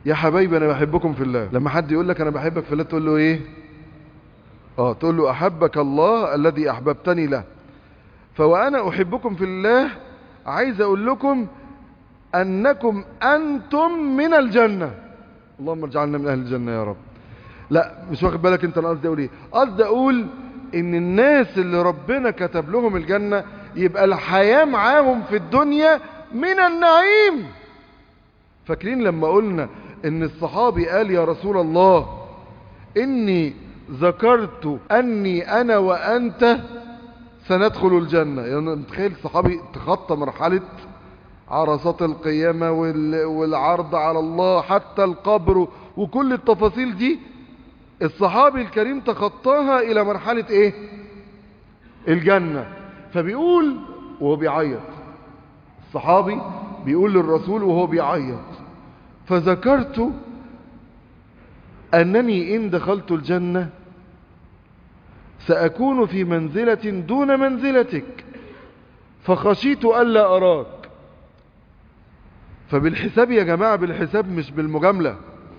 يا حبايبي انا بحبكم في الله لما حد يقول لك انا بحبك في الله تقول له ايه اه تقول له احبك الله الذي احببتني له فوانا احبكم في الله عايز اقول لكم انكم انتم من الجنة اللهم اجعلنا من اهل الجنة يا رب لا مش واخد بالك انت انا قصدي اقول ايه قصدي اقول ان الناس اللي ربنا كتب لهم الجنة يبقى الحياة معاهم في الدنيا من النعيم فاكرين لما قلنا ان الصحابي قال يا رسول الله اني ذكرت اني انا وانت سندخل الجنة يعني متخيل الصحابي تخطى مرحلة عرصات القيامة والعرض على الله حتى القبر وكل التفاصيل دي الصحابي الكريم تخطاها الى مرحلة ايه الجنة فبيقول وهو بيعيط الصحابي بيقول للرسول وهو بيعيط فذكرت أنني إن دخلت الجنة سأكون في منزلة دون منزلتك فخشيت ألا أراك فبالحساب يا جماعة بالحساب مش بالمجاملة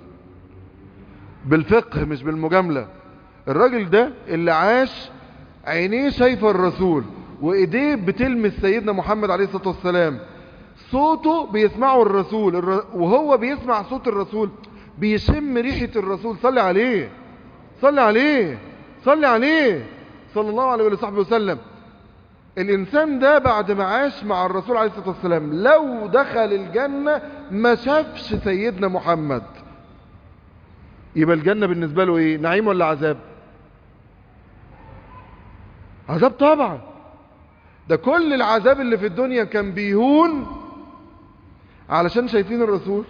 بالفقه مش بالمجاملة الراجل ده اللي عاش عينيه شايفة الرسول وإيديه بتلمس سيدنا محمد عليه الصلاة والسلام صوته بيسمعه الرسول الر... وهو بيسمع صوت الرسول بيشم ريحة الرسول صلي عليه صلي عليه صلي عليه صلى الله عليه وصحبه وسلم الإنسان ده بعد ما عاش مع الرسول عليه الصلاة والسلام لو دخل الجنة ما شافش سيدنا محمد يبقى الجنة بالنسبة له ايه نعيم ولا عذاب عذاب طبعا ده كل العذاب اللي في الدنيا كان بيهون علشان شايفين الرسول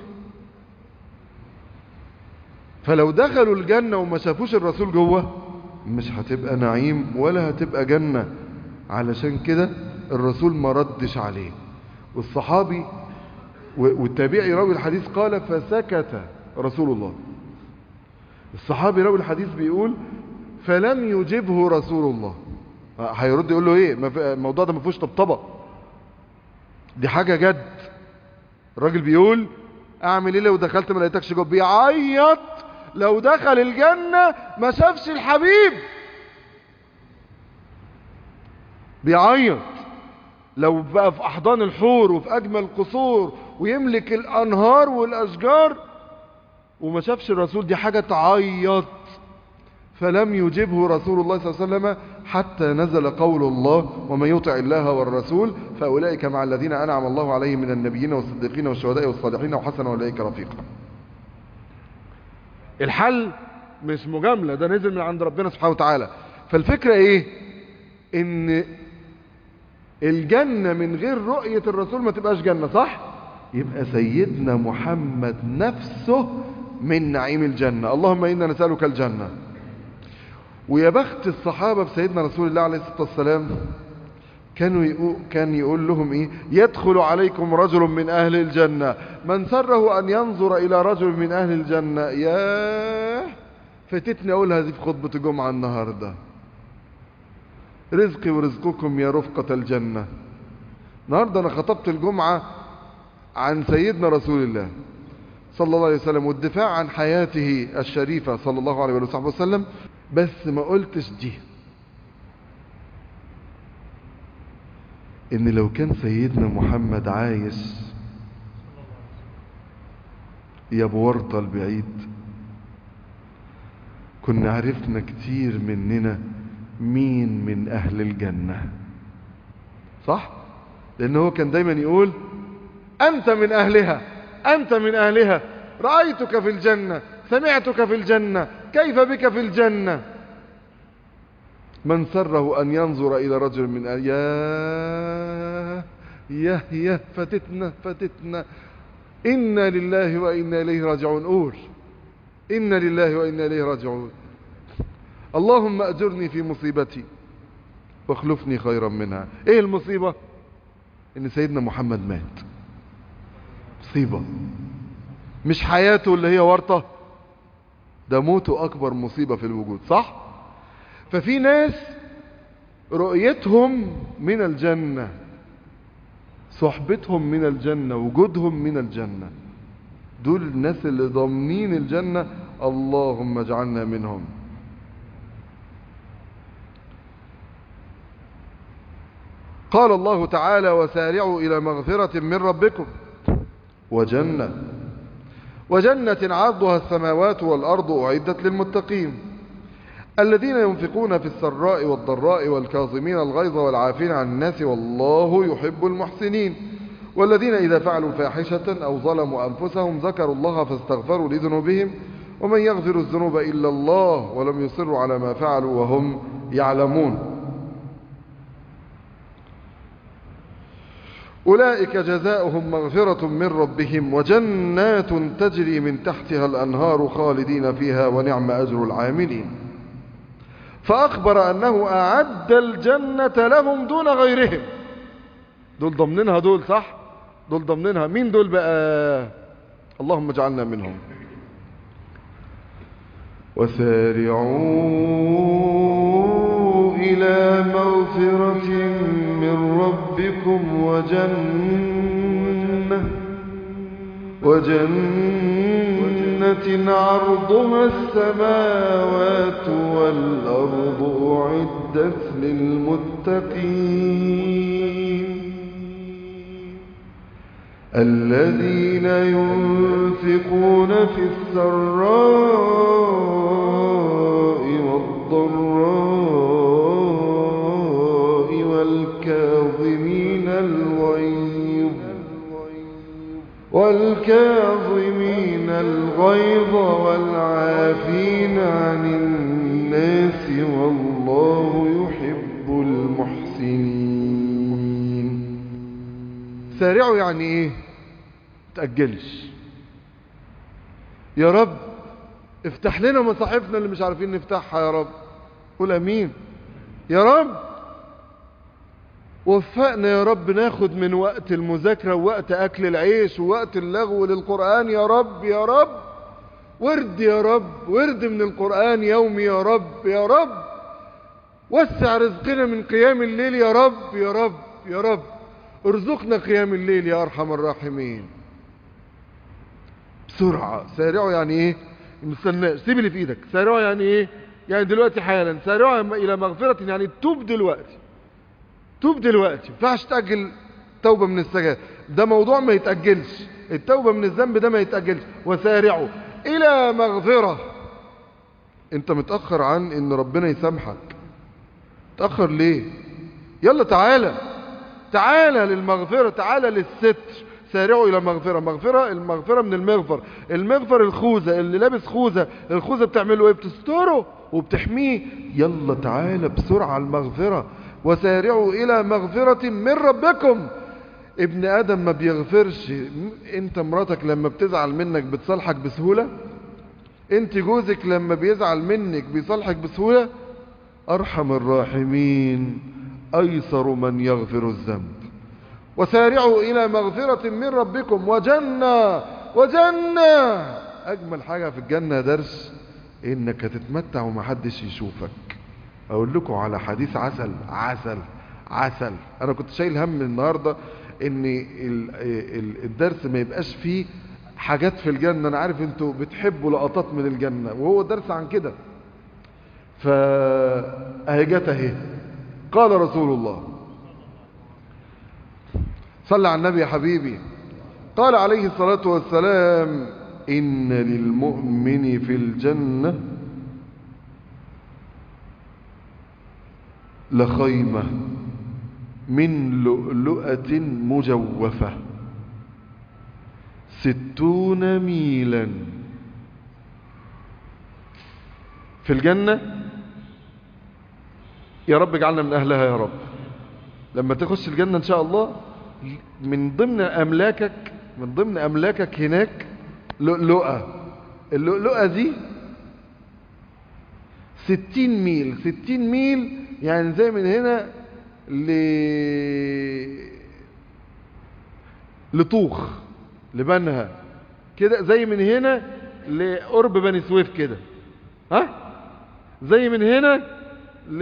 فلو دخلوا الجنة وما شافوش الرسول جوه مش هتبقى نعيم ولا هتبقى جنة علشان كده الرسول ما ردش عليه والصحابي والتابعي راوي الحديث قال فسكت رسول الله الصحابي راوي الحديث بيقول فلم يجبه رسول الله هيرد يقول له ايه الموضوع ده ما فيهوش طبطبه دي حاجه جد الراجل بيقول اعمل ايه لو دخلت ما لقيتكش جوه بيعيط لو دخل الجنه ما شافش الحبيب بيعيط لو بقى في احضان الحور وفي اجمل القصور ويملك الانهار والاشجار وما شافش الرسول دي حاجه تعيط فلم يجبه رسول الله صلى الله عليه وسلم حتى نزل قول الله ومن يطع الله والرسول فأولئك مع الذين أنعم الله عليهم من النبيين والصديقين والشهداء والصالحين وحسن أولئك رفيقا الحل مش مجاملة ده نزل من عند ربنا سبحانه وتعالى فالفكرة ايه ان الجنة من غير رؤية الرسول ما تبقاش جنة صح يبقى سيدنا محمد نفسه من نعيم الجنة اللهم إنا نسألك الجنة ويا بخت الصحابة بسيدنا رسول الله عليه الصلاة والسلام كانوا يقول كان يقول لهم ايه يدخل عليكم رجل من اهل الجنة من سره ان ينظر الى رجل من اهل الجنة يا فاتتني اقولها دي في خطبة الجمعة النهاردة رزقي ورزقكم يا رفقة الجنة النهاردة انا خطبت الجمعة عن سيدنا رسول الله صلى الله عليه وسلم والدفاع عن حياته الشريفة صلى الله عليه وصحبه وسلم بس ما قلتش دي ان لو كان سيدنا محمد عايش يا بورطة البعيد كنا عرفنا كتير مننا مين من اهل الجنة صح لان هو كان دايما يقول انت من اهلها انت من اهلها رأيتك في الجنة سمعتك في الجنة كيف بك في الجنة من سره أن ينظر إلى رجل من أهل يا يا يا فتتنا فتتنا إنا لله وإنا إليه راجعون قول إنا لله وإنا إليه راجعون اللهم أجرني في مصيبتي واخلفني خيرا منها إيه المصيبة إن سيدنا محمد مات مصيبة مش حياته اللي هي ورطة ده موته أكبر مصيبة في الوجود صح ففي ناس رؤيتهم من الجنة صحبتهم من الجنة وجودهم من الجنة دول الناس اللي ضامنين الجنة اللهم اجعلنا منهم قال الله تعالى وسارعوا إلى مغفرة من ربكم وجنة وجنة عرضها السماوات والأرض أعدت للمتقين الذين ينفقون في السراء والضراء والكاظمين الغيظ والعافين عن الناس والله يحب المحسنين والذين إذا فعلوا فاحشة أو ظلموا أنفسهم ذكروا الله فاستغفروا لذنوبهم ومن يغفر الذنوب إلا الله ولم يصروا على ما فعلوا وهم يعلمون أولئك جزاؤهم مغفرة من ربهم وجنات تجري من تحتها الأنهار خالدين فيها ونعم أجر العاملين فأخبر أنه أعد الجنة لهم دون غيرهم دول ضمنينها دول صح دول ضمنينها مين دول بقى اللهم اجعلنا منهم وسارعوا إلى مغفرة من ربكم وجنة وجنة عرضها السماوات والأرض أعدت للمتقين الذين ينفقون في السراء والضراء والكاظمين الغيظ والكاظمين الغيظ والعافين عن الناس والله يحب المحسنين سارعوا يعني ايه تأجلش يا رب افتح لنا مصاحفنا اللي مش عارفين نفتحها يا رب قول امين يا رب وفقنا يا رب ناخد من وقت المذاكرة ووقت أكل العيش ووقت اللغو للقرآن يا رب يا رب ورد يا رب ورد من القرآن يومي يا رب يا رب وسع رزقنا من قيام الليل يا رب يا رب يا رب ارزقنا قيام الليل يا أرحم الراحمين بسرعة سارعوا يعني ايه مستناش سيب اللي في ايدك سارعوا يعني ايه يعني دلوقتي حالا سارعوا الى مغفرة يعني توب دلوقتي توب دلوقتي ما ينفعش تأجل توبة من السجاد ده موضوع ما يتأجلش التوبة من الذنب ده ما يتأجلش وسارعوا إلى مغفرة انت متأخر عن ان ربنا يسامحك تأخر ليه يلا تعالى تعالى للمغفرة تعالى للستر سارعوا إلى مغفرة مغفرة المغفرة من المغفر المغفر الخوذة اللي لابس خوذة الخوذة بتعمله ايه بتستره وبتحميه يلا تعالى بسرعة المغفرة وسارعوا إلى مغفرة من ربكم ابن آدم ما بيغفرش انت مراتك لما بتزعل منك بتصالحك بسهولة انت جوزك لما بيزعل منك بيصالحك بسهولة أرحم الراحمين أيسر من يغفر الذنب وسارعوا إلى مغفرة من ربكم وجنة وجنة أجمل حاجة في الجنة درس إنك هتتمتع ومحدش يشوفك أقول لكم على حديث عسل عسل عسل أنا كنت شايل هم النهاردة إن الدرس ما يبقاش فيه حاجات في الجنة أنا عارف أنتوا بتحبوا لقطات من الجنة وهو درس عن كده فأهي جت أهي قال رسول الله صلى على النبي يا حبيبي قال عليه الصلاة والسلام إن للمؤمن في الجنة لخيمة من لؤلؤة مجوفة ستون ميلا في الجنة يا رب اجعلنا من أهلها يا رب لما تخش الجنة إن شاء الله من ضمن أملاكك من ضمن أملاكك هناك لؤلؤة اللؤلؤة دي ستين ميل ستين ميل يعني زي من هنا ل لطوخ لبنها كده زي من هنا لقرب بني سويف كده ها زي من هنا ل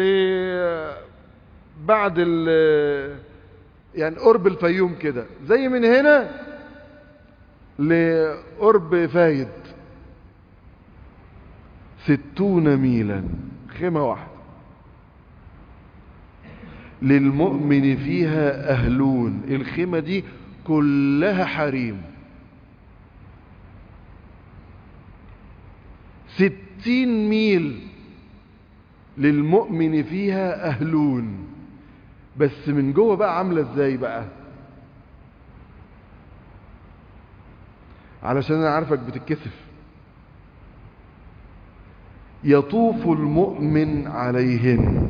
بعد ال يعني قرب الفيوم كده زي من هنا لقرب فايد ستون ميلا خيمة واحدة للمؤمن فيها أهلون الخيمة دي كلها حريم ستين ميل للمؤمن فيها أهلون بس من جوه بقى عاملة ازاي بقى علشان انا عارفك بتتكسف يطوف المؤمن عليهن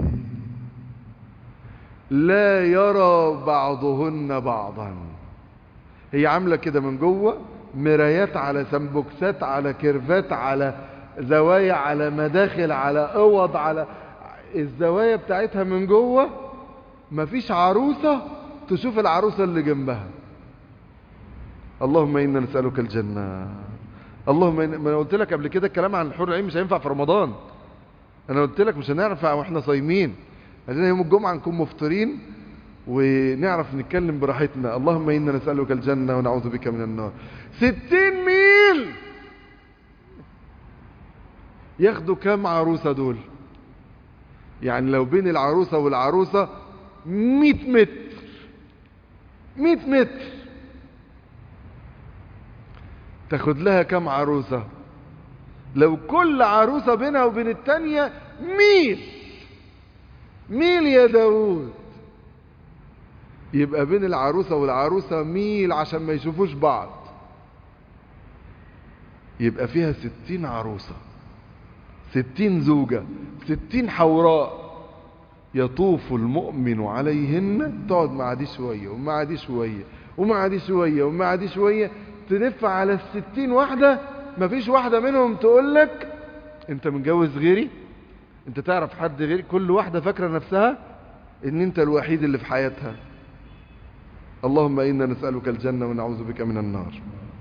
لا يرى بعضهن بعضا هي عاملة كده من جوه مرايات على سمبوكسات على كيرفات على زوايا على مداخل على اوض على الزوايا بتاعتها من جوه مفيش عروسة تشوف العروسة اللي جنبها اللهم إنا نسألك الجنة اللهم إن... ما أنا قلت لك قبل كده الكلام عن الحور العين مش هينفع في رمضان أنا قلت لك مش هنعرف واحنا صايمين عايزين يوم الجمعة نكون مفطرين ونعرف نتكلم براحتنا اللهم إنا نسألك الجنة ونعوذ بك من النار ستين ميل ياخدوا كام عروسة دول يعني لو بين العروسة والعروسة مئة متر مئة متر تاخد لها كام عروسة لو كل عروسة بينها وبين التانية ميل ميل يا داود يبقى بين العروسة والعروسة ميل عشان ما يشوفوش بعض يبقى فيها ستين عروسة ستين زوجة ستين حوراء يطوف المؤمن عليهن تقعد مع دي شوية ومع دي شوية ومع دي شوية ومع دي شوية تلف على الستين واحدة مفيش واحدة منهم تقول لك انت متجوز غيري انت تعرف حد غيري كل واحدة فاكرة نفسها ان انت الوحيد اللي في حياتها اللهم إنا نسألك الجنة ونعوذ بك من النار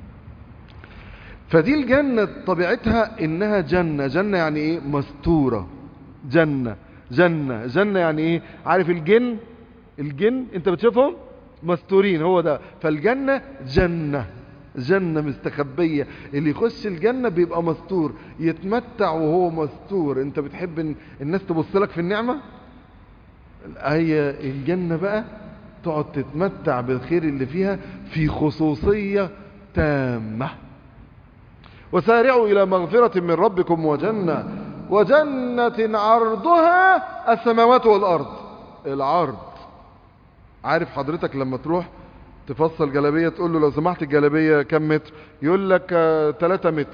فدي الجنة طبيعتها إنها جنة جنة يعني إيه مستورة جنة جنة جنة يعني إيه عارف الجن الجن أنت بتشوفهم مستورين هو ده فالجنة جنة جنة مستخبية اللي يخش الجنة بيبقى مستور يتمتع وهو مستور انت بتحب ان الناس تبص لك في النعمة هي الجنة بقى تقعد تتمتع بالخير اللي فيها في خصوصية تامة وسارعوا إلى مغفرة من ربكم وجنة وجنة عرضها السماوات والأرض العرض عارف حضرتك لما تروح تفصل جلابية تقول له لو سمحت الجلابية كم متر يقول لك 3 متر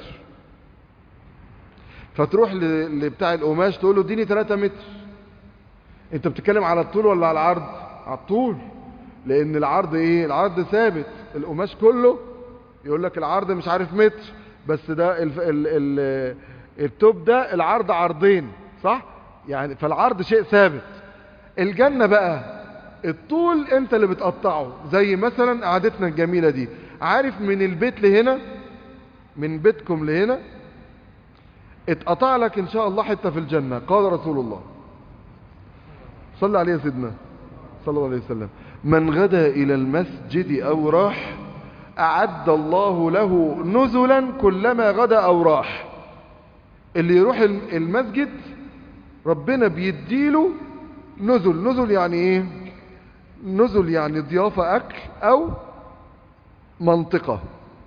فتروح لبتاع القماش تقول له اديني 3 متر انت بتتكلم على الطول ولا على العرض على الطول لان العرض ايه العرض ثابت القماش كله يقول لك العرض مش عارف متر بس ده ال ال ال التوب ده العرض عرضين صح يعني فالعرض شيء ثابت الجنة بقى الطول انت اللي بتقطعه زي مثلا قعدتنا الجميلة دي عارف من البيت لهنا من بيتكم لهنا اتقطع لك ان شاء الله حتة في الجنة قال رسول الله صلى عليه سيدنا صلى الله عليه وسلم من غدا الى المسجد او راح اعد الله له نزلا كلما غدا او راح اللي يروح المسجد ربنا بيديله نزل نزل يعني ايه نزل يعني ضيافة اكل او منطقة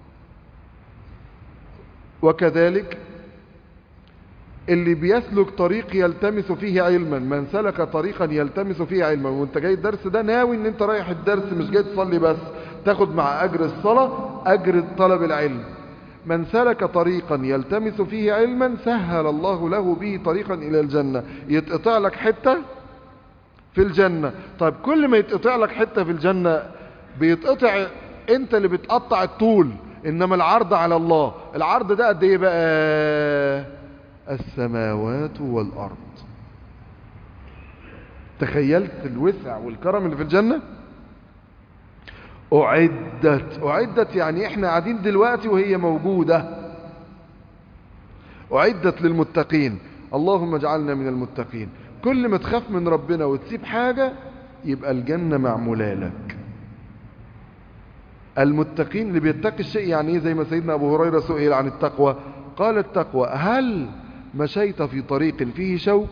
وكذلك اللي بيسلك طريق يلتمس فيه علما من سلك طريقا يلتمس فيه علما وانت جاي الدرس ده ناوي ان انت رايح الدرس مش جاي تصلي بس تاخد مع اجر الصلاة اجر طلب العلم من سلك طريقا يلتمس فيه علما سهل الله له به طريقا الى الجنة يتقطع لك حتة في الجنة طيب كل ما يتقطع لك حتة في الجنة بيتقطع انت اللي بتقطع الطول انما العرض على الله العرض ده قد ايه بقى السماوات والارض تخيلت الوسع والكرم اللي في الجنة أعدت أعدت يعني إحنا قاعدين دلوقتي وهي موجودة أعدت للمتقين اللهم اجعلنا من المتقين كل ما تخاف من ربنا وتسيب حاجة يبقى الجنة معمولة لك المتقين اللي بيتقي الشيء يعني ايه زي ما سيدنا ابو هريره سئل عن التقوى قال التقوى هل مشيت في طريق فيه شوك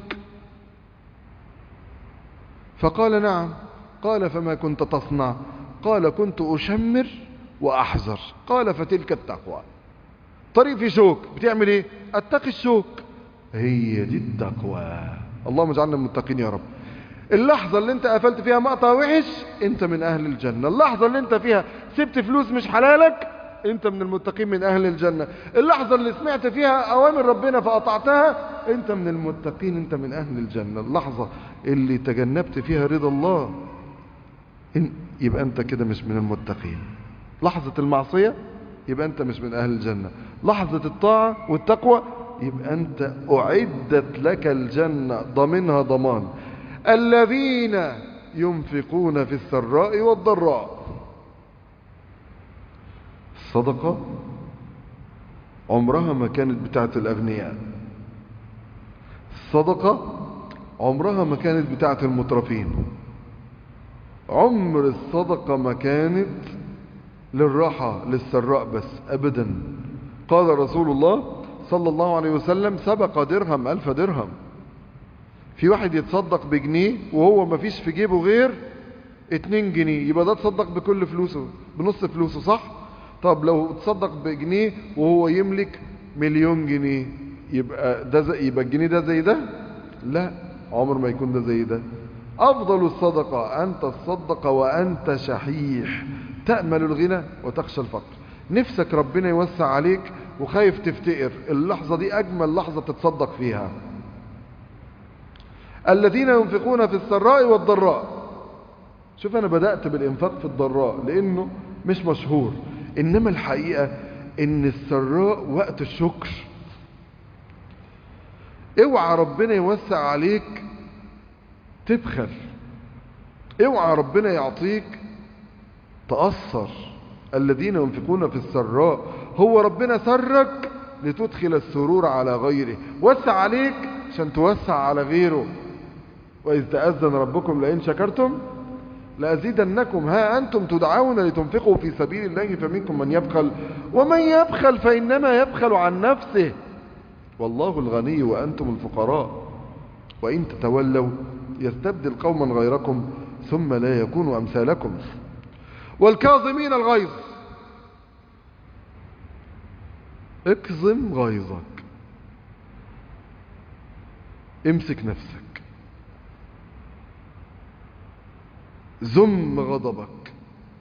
فقال نعم قال فما كنت تصنع قال كنت أشمر وأحذر قال فتلك التقوى طريق في شوك بتعمل ايه اتقي الشوك هي دي التقوى اللهم اجعلنا من المتقين يا رب اللحظة اللي انت قفلت فيها مقطع وحش انت من اهل الجنة اللحظة اللي انت فيها سبت فلوس مش حلالك انت من المتقين من اهل الجنة اللحظة اللي سمعت فيها اوامر ربنا فقطعتها انت من المتقين انت من اهل الجنة اللحظة اللي تجنبت فيها رضا الله إن يبقى انت كده مش من المتقين لحظة المعصية يبقى انت مش من اهل الجنة لحظة الطاعة والتقوى يبقى انت اعدت لك الجنة ضمنها ضمان الذين ينفقون في السراء والضراء الصدقة عمرها ما كانت بتاعت الأغنياء الصدقة عمرها ما كانت بتاعت المترفين عمر الصدقة ما كانت للراحة للسراء بس أبدا قال رسول الله صلى الله عليه وسلم سبق درهم ألف درهم في واحد يتصدق بجنيه وهو ما فيش في جيبه غير اتنين جنيه يبقى ده تصدق بكل فلوسه بنص فلوسه صح طب لو تصدق بجنيه وهو يملك مليون جنيه يبقى ده زي يبقى الجنيه ده زي ده لا عمر ما يكون ده زي ده أفضل الصدقة أن تصدق وأنت شحيح تأمل الغنى وتخشى الفقر نفسك ربنا يوسع عليك وخايف تفتقر اللحظة دي أجمل لحظة تتصدق فيها الذين ينفقون في السراء والضراء شوف أنا بدأت بالإنفاق في الضراء لأنه مش مشهور إنما الحقيقة إن السراء وقت الشكر اوعى ربنا يوسع عليك تبخل اوعى ربنا يعطيك تأثر الذين ينفقون في السراء هو ربنا سرك لتدخل السرور على غيره وسع عليك عشان توسع على غيره وإذ تأذن ربكم لئن شكرتم لأزيدنكم ها أنتم تدعون لتنفقوا في سبيل الله فمنكم من يبخل ومن يبخل فإنما يبخل عن نفسه والله الغني وأنتم الفقراء وإن تتولوا يستبدل قوما غيركم ثم لا يكونوا أمثالكم والكاظمين الغيظ اكظم غيظك امسك نفسك زم غضبك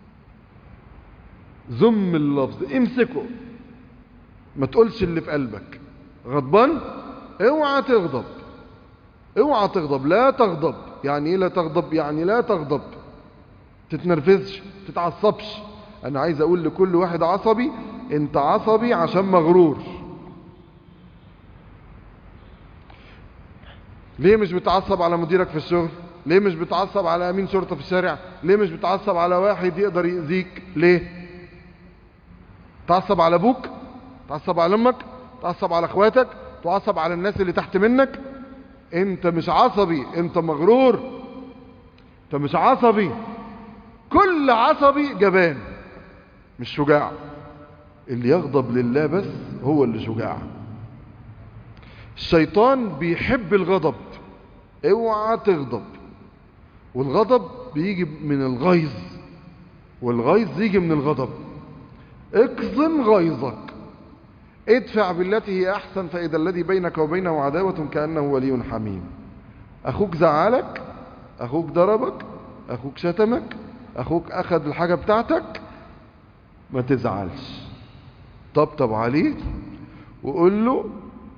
زم اللفظ امسكه ما تقولش اللي في قلبك غضبان اوعى تغضب اوعى تغضب لا تغضب يعني ايه لا تغضب يعني لا تغضب تتنرفزش تتعصبش انا عايز اقول لكل واحد عصبي انت عصبي عشان مغرور ليه مش بتعصب على مديرك في الشغل ليه مش بتعصب على امين شرطة في الشارع ليه مش بتعصب على واحد يقدر يأذيك ليه تعصب على ابوك تعصب على امك تعصب على اخواتك تعصب على الناس اللي تحت منك انت مش عصبي انت مغرور انت مش عصبي كل عصبي جبان مش شجاع اللي يغضب لله بس هو اللي شجاع الشيطان بيحب الغضب اوعى تغضب والغضب بيجي من الغيظ والغيظ يجي من الغضب اكظم غيظك ادفع بالتي هي احسن فاذا الذي بينك وبينه عداوة كأنه ولي حميم اخوك زعلك اخوك ضربك اخوك شتمك اخوك اخذ الحاجة بتاعتك ما تزعلش طبطب عليه وقول له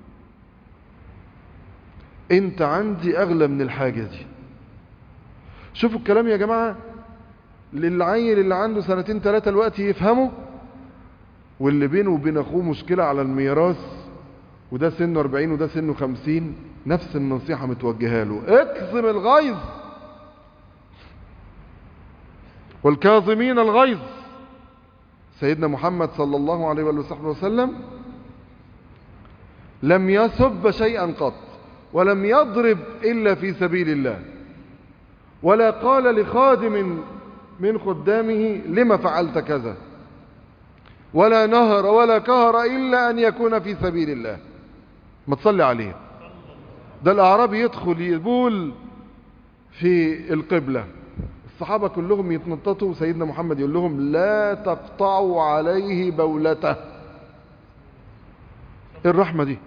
انت عندي اغلى من الحاجة دي شوفوا الكلام يا جماعة للعيل اللي عنده سنتين ثلاثة الوقت يفهمه واللي بينه وبين اخوه مشكلة على الميراث وده سنه 40 وده سنه 50 نفس النصيحة متوجهة له اكظم الغيظ والكاظمين الغيظ سيدنا محمد صلى الله عليه وصحبه وسلم لم يسب شيئا قط ولم يضرب إلا في سبيل الله ولا قال لخادم من خدامه لما فعلت كذا ولا نهر ولا كهر إلا أن يكون في سبيل الله ما تصلي عليه ده الأعرابي يدخل يبول في القبلة الصحابة كلهم يتنططوا سيدنا محمد يقول لهم لا تقطعوا عليه بولته الرحمة دي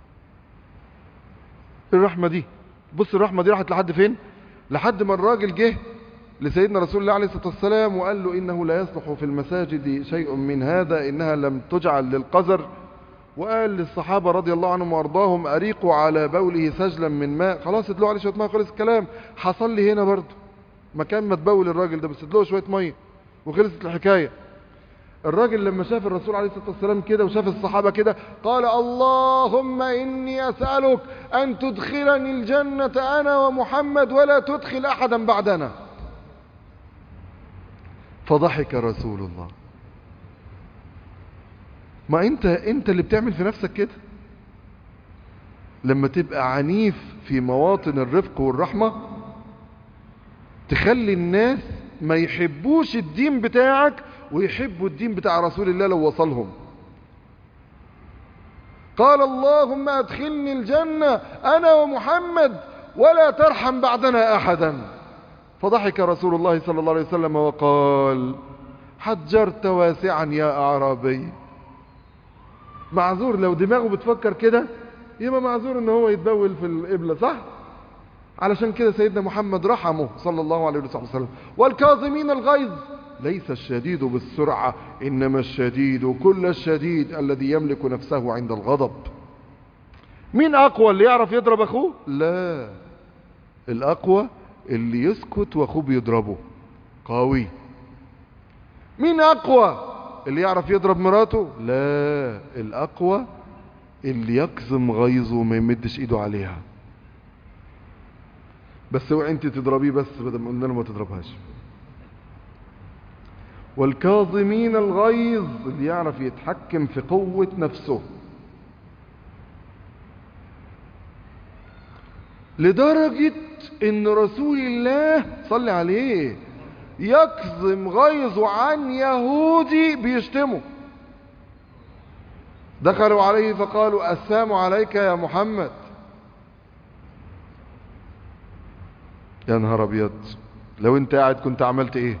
الرحمة دي بص الرحمة دي راحت لحد فين لحد ما الراجل جه لسيدنا رسول الله عليه الصلاة والسلام وقال له إنه لا يصلح في المساجد شيء من هذا إنها لم تجعل للقذر وقال للصحابة رضي الله عنهم وارضاهم أريقوا على بوله سجلا من ماء خلاص ادلوا عليه شوية ماء خلص الكلام حصل لي هنا برضه مكان ما تبول الراجل ده بس ادلوا شوية مية وخلصت الحكاية الراجل لما شاف الرسول عليه الصلاة والسلام كده وشاف الصحابة كده قال اللهم إني أسألك أن تدخلني الجنة أنا ومحمد ولا تدخل أحدا بعدنا فضحك رسول الله ما انت انت اللي بتعمل في نفسك كده لما تبقى عنيف في مواطن الرفق والرحمة تخلي الناس ما يحبوش الدين بتاعك ويحبوا الدين بتاع رسول الله لو وصلهم قال اللهم ادخلني الجنة انا ومحمد ولا ترحم بعدنا احدا فضحك رسول الله صلى الله عليه وسلم وقال حجرت واسعا يا اعرابي معذور لو دماغه بتفكر كده يبقى معذور ان هو يتبول في القبلة صح علشان كده سيدنا محمد رحمه صلى الله عليه وسلم والكاظمين الغيظ ليس الشديد بالسرعة إنما الشديد كل الشديد الذي يملك نفسه عند الغضب مين أقوى اللي يعرف يضرب أخوه لا الأقوى اللي يسكت وأخوه بيضربه قوي مين أقوى اللي يعرف يضرب مراته لا الأقوى اللي يكظم غيظه وما يمدش ايده عليها بس اوعي انت تضربيه بس بدل ما قلنا له ما تضربهاش والكاظمين الغيظ اللي يعرف يتحكم في قوة نفسه لدرجة ان رسول الله صلى عليه يكظم غيظه عن يهودي بيشتمه دخلوا عليه فقالوا السلام عليك يا محمد يا نهار ابيض لو انت قاعد كنت عملت ايه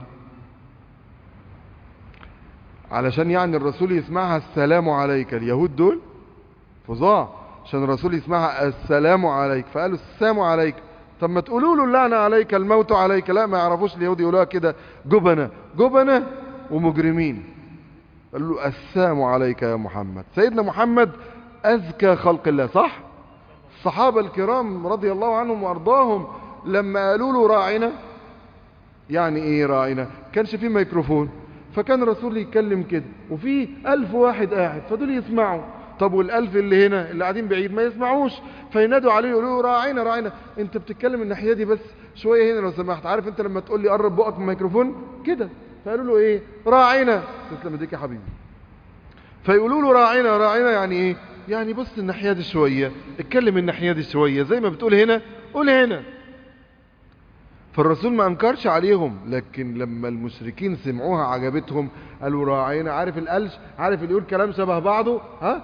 علشان يعني الرسول يسمعها السلام عليك اليهود دول فظاع عشان الرسول يسمعها السلام عليك فقالوا السلام عليك طب ما تقولوا له اللعنة عليك الموت عليك لا ما يعرفوش اليهود يقولوها كده جبنة جبنة ومجرمين قالوا له السلام عليك يا محمد سيدنا محمد أزكى خلق الله صح الصحابة الكرام رضي الله عنهم وأرضاهم لما قالوا له راعنا يعني ايه راعنا كانش فيه ميكروفون فكان الرسول يتكلم كده وفي ألف واحد قاعد فدول يسمعوا طب والألف اللي هنا اللي قاعدين بعيد ما يسمعوش فينادوا عليه يقولوا له راعينا راعينا انت بتتكلم الناحية دي بس شوية هنا لو سمحت عارف انت لما تقول لي قرب بقك من الميكروفون كده فقالوا له ايه راعينا تسلم ايديك يا حبيبي فيقولوا له راعينا راعينا يعني ايه يعني بص الناحية دي شوية اتكلم الناحية دي شوية زي ما بتقول هنا قول هنا فالرسول ما انكرش عليهم لكن لما المشركين سمعوها عجبتهم قالوا راعينا عارف القلش عارف اللي يقول كلام شبه بعضه ها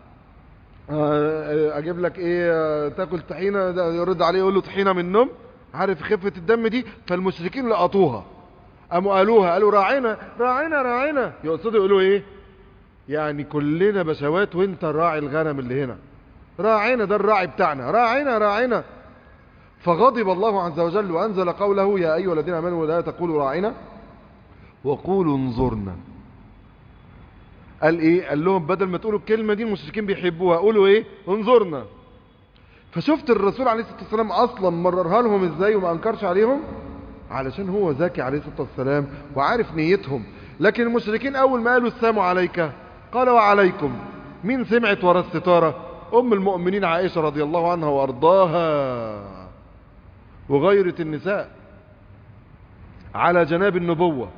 اجيب لك ايه تاكل طحينه يرد عليه يقول له طحينه من النوم عارف خفه الدم دي فالمشركين لقطوها قاموا قالوها قالوا راعينا راعينا راعينا يقصدوا يقولوا ايه يعني كلنا بشوات وانت الراعي الغنم اللي هنا راعينا ده الراعي بتاعنا راعينا راعينا فغضب الله عز وجل وأنزل قوله يا أيها الذين آمنوا لا تقولوا راعنا وقولوا انظرنا قال ايه قال لهم بدل ما تقولوا الكلمة دي المشركين بيحبوها قولوا ايه انظرنا فشفت الرسول عليه الصلاة والسلام اصلا مررها لهم ازاي وما انكرش عليهم علشان هو ذكي عليه الصلاة والسلام وعارف نيتهم لكن المشركين اول ما قالوا السلام عليك قال وعليكم مين سمعت ورا الستارة ام المؤمنين عائشة رضي الله عنها وارضاها وغيرة النساء على جناب النبوة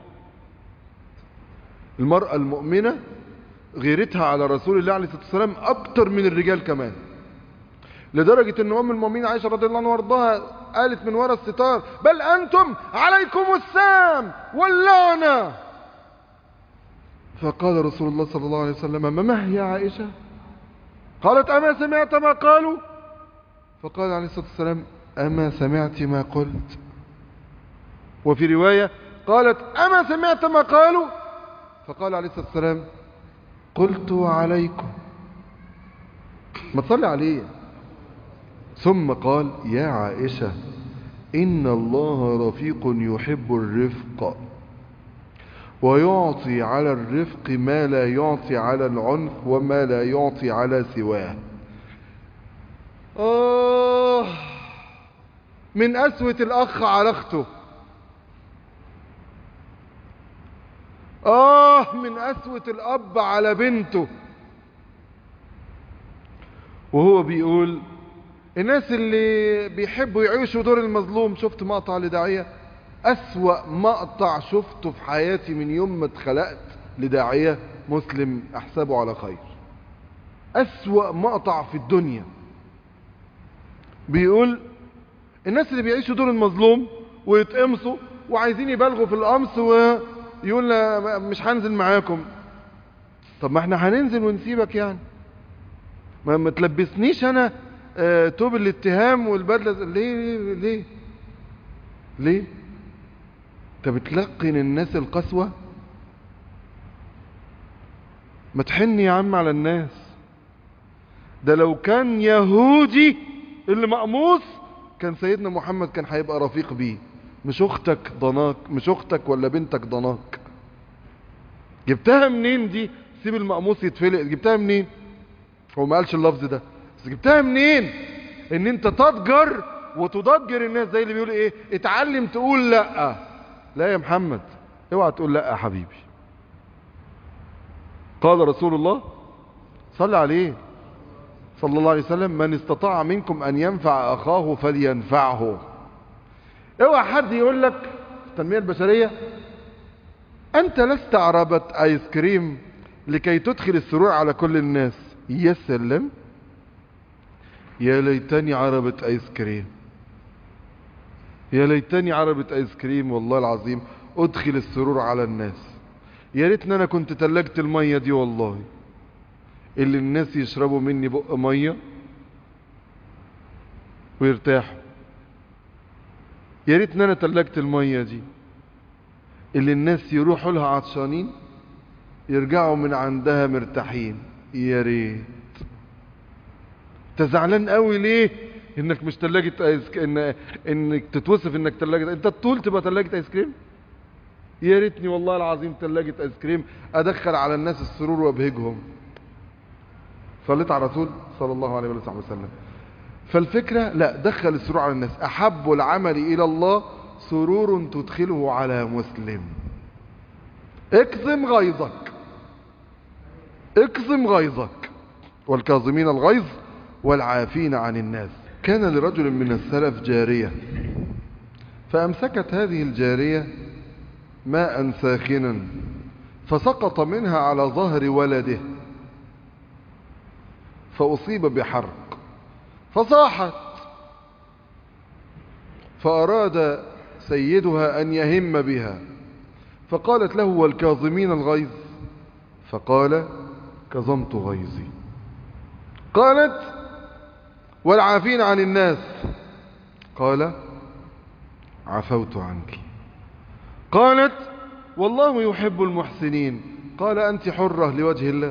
المرأة المؤمنة غيرتها على رسول الله عليه الصلاة والسلام أكتر من الرجال كمان لدرجة ان ام المؤمنين عائشة رضي الله عنها وارضاها قالت من وراء الستار بل انتم عليكم السام واللعنة فقال رسول الله صلى الله عليه وسلم ما ما هي عائشة قالت أما سمعت ما قالوا فقال عليه الصلاة والسلام أما سمعت ما قلت وفي رواية قالت أما سمعت ما قالوا فقال عليه الصلاة والسلام قلت عليكم ما تصلي عليه ثم قال يا عائشة إن الله رفيق يحب الرفق ويعطي على الرفق ما لا يعطي على العنف وما لا يعطي على سواه آه من أسوة الأخ على أخته آه من أسوة الأب على بنته وهو بيقول الناس اللي بيحبوا يعيشوا دور المظلوم شفت مقطع لداعية أسوأ مقطع شفته في حياتي من يوم ما اتخلقت لداعية مسلم أحسبه على خير أسوأ مقطع في الدنيا بيقول الناس اللي بيعيشوا دور المظلوم ويتقمصوا وعايزين يبالغوا في القمص ويقول لا مش هنزل معاكم طب ما احنا هننزل ونسيبك يعني ما ما تلبسنيش انا آه توب الاتهام والبدله ليه ليه ليه ليه انت بتلقن الناس القسوه ما تحن يا عم على الناس ده لو كان يهودي اللي مقموص كان سيدنا محمد كان هيبقى رفيق بيه مش اختك ضناك مش اختك ولا بنتك ضناك جبتها منين دي سيب المقموص يتفلق جبتها منين هو ما قالش اللفظ ده بس جبتها منين ان انت تضجر وتضجر الناس زي اللي بيقول ايه اتعلم تقول لا لا يا محمد اوعى تقول لا يا حبيبي قال رسول الله صلى عليه صلى الله عليه وسلم من استطاع منكم ان ينفع اخاه فلينفعه اوعى حد يقول لك التنميه البشريه انت لست عربه ايس كريم لكي تدخل السرور على كل الناس يا سلم يا ليتني عربة ايس كريم يا ليتني عربة ايس كريم والله العظيم ادخل السرور على الناس يا ريتني انا كنت تلجت المية دي والله اللي الناس يشربوا مني بق مية ويرتاحوا يا ريتني انا تلجت المية دي اللي الناس يروحوا لها عطشانين يرجعوا من عندها مرتاحين يا ريت انت زعلان قوي ليه انك مش تلاجة ايس ك... ان انك تتوصف انك تلاجة انت طول تبقى تلاجة ايس كريم يا ريتني والله العظيم تلاجة ايس كريم ادخل على الناس السرور وابهجهم صليت على الرسول صلى الله عليه وسلم فالفكرة لا دخل السرور على الناس احب العمل الى الله سرور تدخله على مسلم اكظم غيظك اكظم غيظك والكاظمين الغيظ والعافين عن الناس كان لرجل من السلف جارية فأمسكت هذه الجارية ماء ساخنا فسقط منها على ظهر ولده فأصيب بحرق فصاحت فأراد سيدها أن يهم بها فقالت له والكاظمين الغيظ فقال كظمت غيظي قالت والعافين عن الناس قال عفوت عنك قالت والله يحب المحسنين قال أنت حرة لوجه الله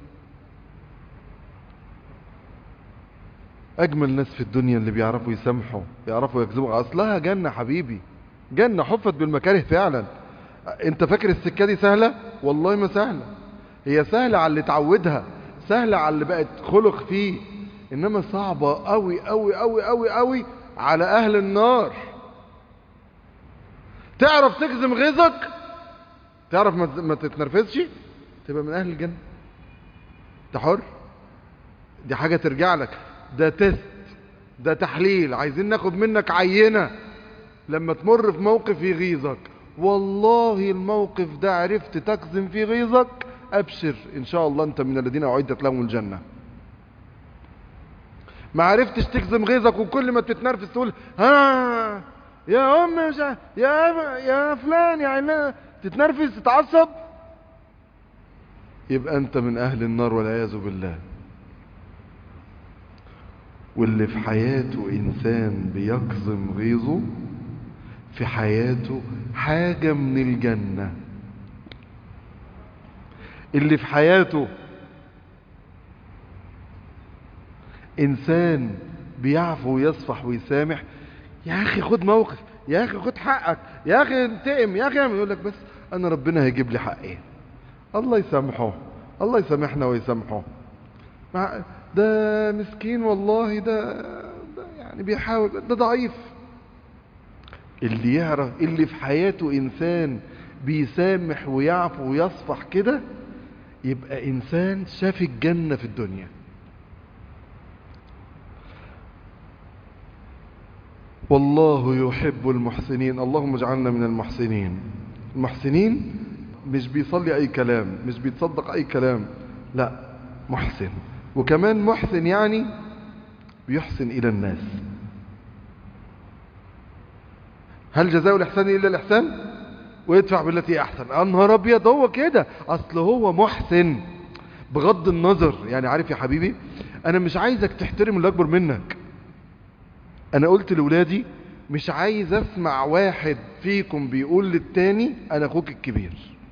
أجمل ناس في الدنيا اللي بيعرفوا يسامحوا يعرفوا يكذبوا أصلها جنة حبيبي جنة حفت بالمكاره فعلا انت فاكر السكة دي سهلة والله ما سهلة هي سهلة على اللي اتعودها سهلة على اللي بقت خلق فيه انما صعبة قوي قوي قوي قوي قوي على اهل النار تعرف تكزم غيظك تعرف ما تتنرفزش تبقى من اهل الجنة انت حر دي حاجة ترجع لك ده تست ده تحليل عايزين ناخد منك عينة لما تمر في موقف يغيظك والله الموقف ده عرفت تكظم فيه غيظك ابشر ان شاء الله انت من الذين اعدت لهم الجنة ما عرفتش تكظم غيظك وكل ما تتنرفز تقول ها يا ام مش يا يا فلان يا عنا تتنرفز تتعصب يبقى انت من اهل النار والعياذ بالله واللي في حياته انسان بيكظم غيظه في حياته حاجة من الجنة اللي في حياته انسان بيعفو ويصفح ويسامح يا اخي خد موقف يا اخي خد حقك يا اخي انتقم يا اخي يقول لك بس انا ربنا هيجيب لي حقي الله يسامحه الله يسامحنا ويسامحه مع ده مسكين والله ده, ده يعني بيحاول ده ضعيف اللي يعرف اللي في حياته انسان بيسامح ويعفو ويصفح كده يبقى انسان شاف الجنة في الدنيا والله يحب المحسنين اللهم اجعلنا من المحسنين المحسنين مش بيصلي اي كلام مش بيتصدق اي كلام لا محسن وكمان محسن يعني بيحسن الى الناس هل جزاء الاحسان الا الاحسان ويدفع بالتي احسن انهار ابيض هو كده اصل هو محسن بغض النظر يعني عارف يا حبيبي انا مش عايزك تحترم اللي اكبر منك انا قلت لولادي مش عايز اسمع واحد فيكم بيقول للتاني انا اخوك الكبير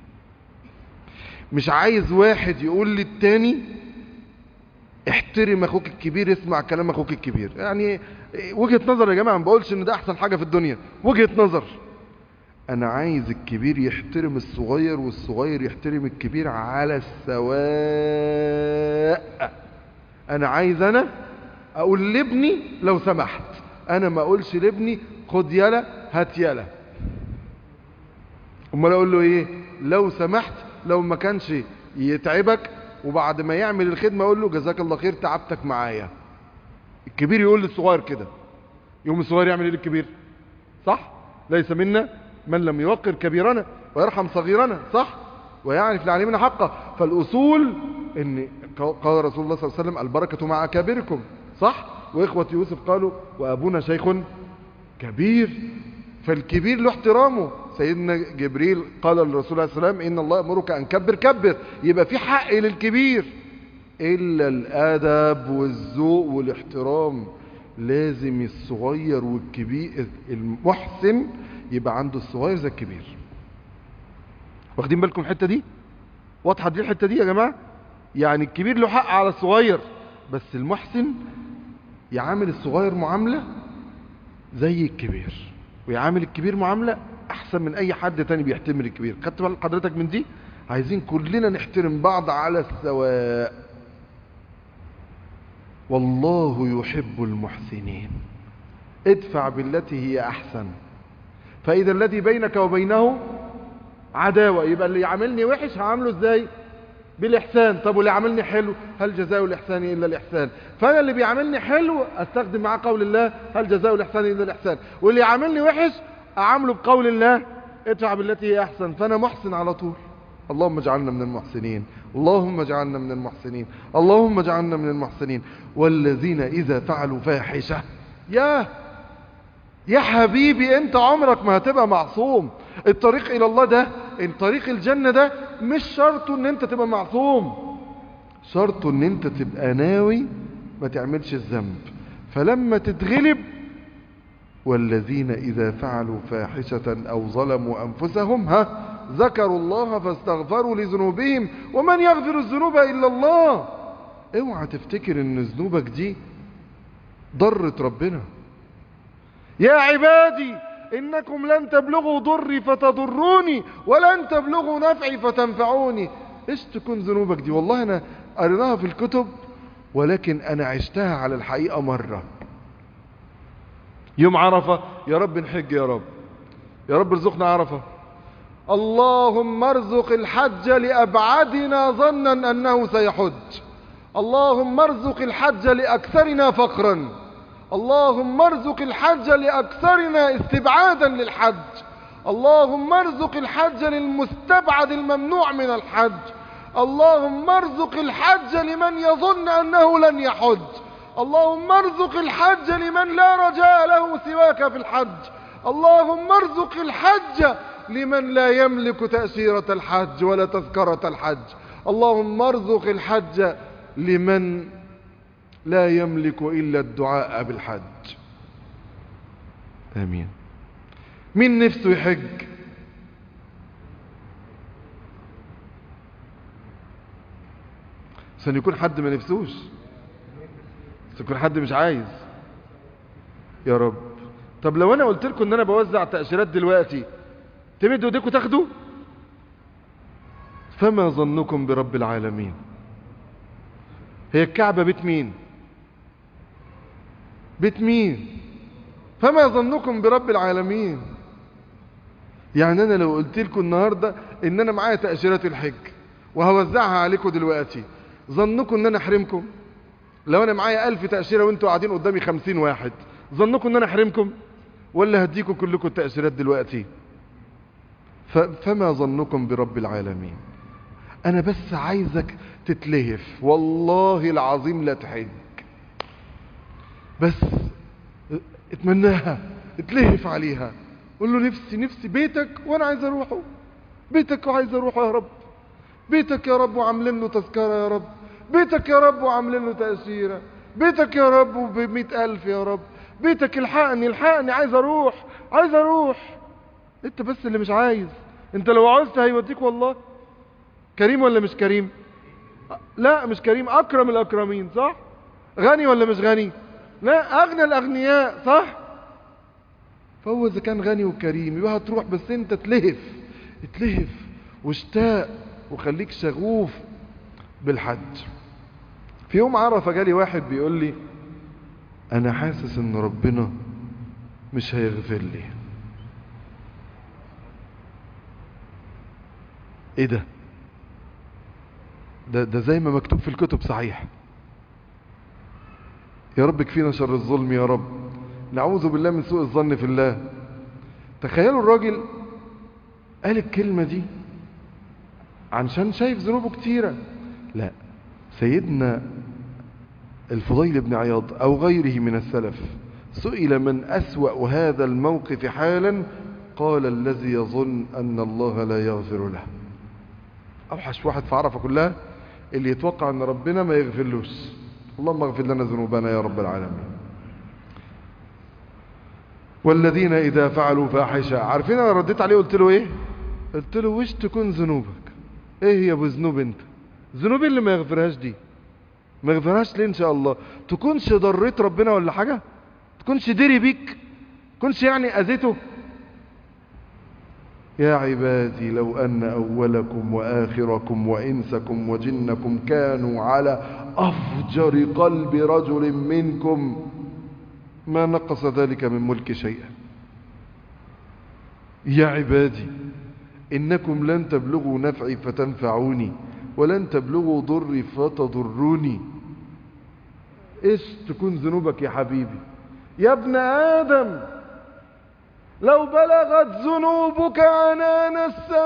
مش عايز واحد يقول للتاني احترم اخوك الكبير اسمع كلام اخوك الكبير يعني وجهة نظر يا جماعة ما بقولش ان ده احسن حاجة في الدنيا وجهة نظر انا عايز الكبير يحترم الصغير والصغير يحترم الكبير على السواء انا عايز انا اقول لابني لو سمحت انا ما اقولش لابني خد يلا هات يلا امال اقول له ايه لو سمحت لو ما كانش يتعبك وبعد ما يعمل الخدمة اقول له جزاك الله خير تعبتك معايا الكبير يقول للصغير كده يوم الصغير يعمل ايه للكبير صح ليس منا من لم يوقر كبيرنا ويرحم صغيرنا صح ويعرف لعلمنا حقه فالاصول ان قال رسول الله صلى الله عليه وسلم البركة مع اكابركم صح واخوة يوسف قالوا وابونا شيخ كبير فالكبير له احترامه سيدنا جبريل قال للرسول عليه السلام ان الله امرك ان كبر كبر يبقى في حق للكبير الا الادب والذوق والاحترام لازم الصغير والكبير المحسن يبقى عنده الصغير زي الكبير واخدين بالكم الحته دي واضحه دي الحته دي يا جماعه يعني الكبير له حق على الصغير بس المحسن يعامل الصغير معامله زي الكبير ويعامل الكبير معامله احسن من اي حد تاني بيحترم الكبير خدت بال حضرتك من دي عايزين كلنا نحترم بعض على السواء والله يحب المحسنين ادفع بالتي هي احسن فاذا الذي بينك وبينه عداوة يبقى اللي يعاملني وحش هعامله ازاي بالاحسان طب واللي يعاملني حلو هل جزاء الاحسان الا الاحسان فانا اللي بيعاملني حلو استخدم معاه قول الله هل جزاء الاحسان الا الاحسان واللي يعاملني وحش اعامله بقول الله ادفع بالتي هي احسن فانا محسن على طول اللهم اجعلنا من المحسنين اللهم اجعلنا من المحسنين اللهم اجعلنا من المحسنين والذين اذا فعلوا فاحشة يا يا حبيبي انت عمرك ما هتبقى معصوم الطريق الى الله ده الطريق الجنة ده مش شرط ان انت تبقى معصوم شرط ان انت تبقى ناوي ما تعملش الذنب فلما تتغلب والذين اذا فعلوا فاحشة او ظلموا انفسهم ها ذكروا الله فاستغفروا لذنوبهم ومن يغفر الذنوب الا الله اوعى تفتكر ان ذنوبك دي ضرت ربنا يا عبادي إنكم لن تبلغوا ضري فتضروني ولن تبلغوا نفعي فتنفعوني إيش تكون ذنوبك دي والله أنا قريناها في الكتب ولكن أنا عشتها على الحقيقة مرة يوم عرفة يا رب نحج يا رب يا رب ارزقنا عرفة اللهم ارزق الحج لأبعدنا ظنا أنه سيحج اللهم ارزق الحج لأكثرنا فقرا اللهم ارزق الحج لأكثرنا استبعادا للحج اللهم ارزق الحج للمستبعد الممنوع من الحج اللهم ارزق الحج لمن يظن أنه لن يحج اللهم ارزق الحج لمن لا رجاء له سواك في الحج اللهم ارزق الحج لمن لا يملك تأشيرة الحج ولا تذكرة الحج اللهم ارزق الحج لمن لا يملك إلا الدعاء بالحج آمين مين نفسه يحج عشان يكون حد ما نفسوش بس يكون حد مش عايز يا رب طب لو انا قلت لكم ان انا بوزع تأشيرات دلوقتي تمدوا ايديكم تاخدوا فما ظنكم برب العالمين هي الكعبة بيت مين بيت مين فما ظنكم برب العالمين يعني انا لو قلت لكم النهاردة ان انا معايا تأشيرات الحج وهوزعها عليكم دلوقتي ظنكم ان انا احرمكم لو انا معايا الف تأشيرة وانتوا قاعدين قدامي خمسين واحد ظنكم ان انا احرمكم ولا هديكم كلكم التأشيرات دلوقتي ف... فما ظنكم برب العالمين انا بس عايزك تتلهف والله العظيم لا تحج بس اتمناها اتلهف عليها قول له نفسي نفسي بيتك وانا عايز اروحه بيتك وعايز اروحه يا رب بيتك يا رب وعاملين له تذكرة يا رب بيتك يا رب وعاملين له تأشيرة بيتك يا رب وبمئة ألف يا رب بيتك الحقني الحقني عايز اروح عايز اروح انت بس اللي مش عايز انت لو عاوزت هيوديك والله كريم ولا مش كريم لا مش كريم اكرم الاكرمين صح غني ولا مش غني لا اغنى الاغنياء صح فهو اذا كان غني وكريم يبقى هتروح بس انت تلهف اتلهف واشتاق وخليك شغوف بالحج في يوم عرفه جالي واحد بيقول لي انا حاسس ان ربنا مش هيغفر لي ايه ده ده, ده زي ما مكتوب في الكتب صحيح يا رب كفينا شر الظلم يا رب نعوذ بالله من سوء الظن في الله تخيلوا الراجل قال الكلمة دي عشان شايف ذنوبه كتيرة لا سيدنا الفضيل بن عياض أو غيره من السلف سئل من أسوأ هذا الموقف حالا قال الذي يظن أن الله لا يغفر له أوحش واحد في عرفة كلها اللي يتوقع أن ربنا ما يغفرلوش اللهم اغفر لنا ذنوبنا يا رب العالمين والذين إذا فعلوا فاحشة عارفين أنا رديت عليه قلت له إيه قلت له وش تكون ذنوبك إيه هي أبو ذنوب أنت ذنوب اللي ما يغفرهاش دي ما يغفرهاش ليه إن شاء الله تكونش ضريت ربنا ولا حاجة تكونش دري بيك تكونش يعني أذيته يا عبادي لو أن أولكم وآخركم وإنسكم وجنكم كانوا على أفجر قلب رجل منكم ما نقص ذلك من ملك شيئا يا عبادي إنكم لن تبلغوا نفعي فتنفعوني ولن تبلغوا ضري فتضروني إيش تكون ذنوبك يا حبيبي يا ابن آدم لو بلغت ذنوبك عنان